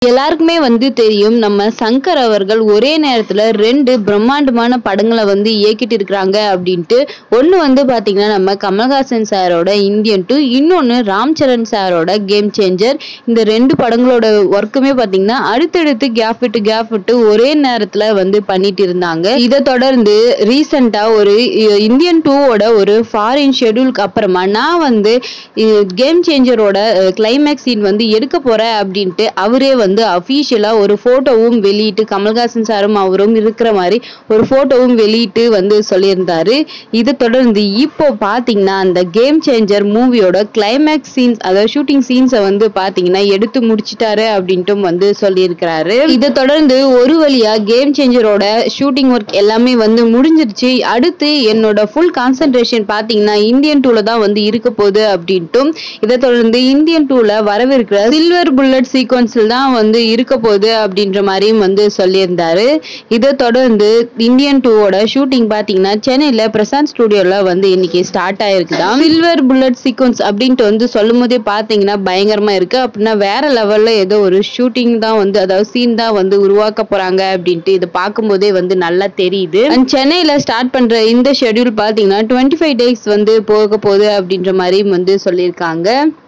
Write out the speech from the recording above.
எல்லாருக்குமே வந்து தெரியும் நம்ம சங்கர் அவர்கள் ஒரே நேரத்துல ரெண்டு பிரம்மாண்டமான படங்களை வந்து இயக்கிட்டு இருக்கிறாங்க அப்படின்ட்டு ஒண்ணு வந்து பாத்தீங்கன்னா நம்ம கமல்ஹாசன் சாரோட இந்தியன் டூ இன்னொன்னு ராம் சரண் சாரோட கேம் சேஞ்சர் இந்த ரெண்டு படங்களோட ஒர்க்குமே பாத்தீங்கன்னா அடுத்தடுத்து கேப் விட்டு கேப் விட்டு ஒரே நேரத்துல வந்து பண்ணிட்டு இருந்தாங்க இதை தொடர்ந்து ரீசெண்டா ஒரு இ- இந்தியன் டூவோட ஒரு ஃபாரின் ஷெட்யூலுக்கு அப்புறமா நான் வந்து கேம் சேஞ்சரோட கிளைமேக்ஸ் சீன் வந்து எடுக்க போறேன் அப்படின்ட்டு அவரே வந்து அஃபீஷியலா ஒரு போட்டோவும் வெளியிட்டு கமல்ஹாசன் சாரும் அவரும் இருக்கிற மாதிரி ஒரு போட்டோவும் வெளியிட்டு வந்து சொல்லியிருந்தாரு இதை தொடர்ந்து இப்போ பாத்தீங்கன்னா அந்த கேம் சேஞ்சர் மூவியோட கிளைமேக்ஸ் சீன்ஸ் அதாவது ஷூட்டிங் சீன்ஸை வந்து பாத்தீங்கன்னா எடுத்து முடிச்சிட்டாரு அப்படின்ட்டும் வந்து சொல்லியிருக்கிறாரு இதை தொடர்ந்து ஒரு வழியா கேம் சேஞ்சரோட ஷூட்டிங் ஒர்க் எல்லாமே வந்து முடிஞ்சிருச்சு அடுத்து என்னோட ஃபுல் கான்சென்ட்ரேஷன் பாத்தீங்கன்னா இந்தியன் டூல தான் வந்து இருக்க போகுது அப்படின்ட்டும் இதை தொடர்ந்து இந்தியன் டூல வரவிருக்கிற சில்வர் புல்லட் சீக்வன்ஸில் தான் வந்து இருக்க போகுது அப்படின்ற மாதிரியும் வந்து சொல்லியிருந்தாரு இதை தொடர்ந்து இந்தியன் டூவோட ஷூட்டிங் பாத்தீங்கன்னா சென்னையில பிரசாந்த் ஸ்டுடியோல வந்து இன்னைக்கு ஸ்டார்ட் ஆயிருக்குதான் சில்வர் புல்லட் சீக்வன்ஸ் அப்படின்ட்டு வந்து சொல்லும் போதே பாத்தீங்கன்னா பயங்கரமா இருக்கு அப்படின்னா வேற லெவல்ல ஏதோ ஒரு ஷூட்டிங் தான் வந்து அதாவது சீன் தான் வந்து உருவாக்க போறாங்க அப்படின்ட்டு இது பார்க்கும்போதே வந்து நல்லா தெரியுது அண்ட் சென்னையில ஸ்டார்ட் பண்ற இந்த ஷெட்யூல் பாத்தீங்கன்னா டுவெண்ட்டி ஃபைவ் டேஸ் வந்து போக போகுது அப்படின்ற மாதிரியும் வந்து சொல்லியிருக்காங்க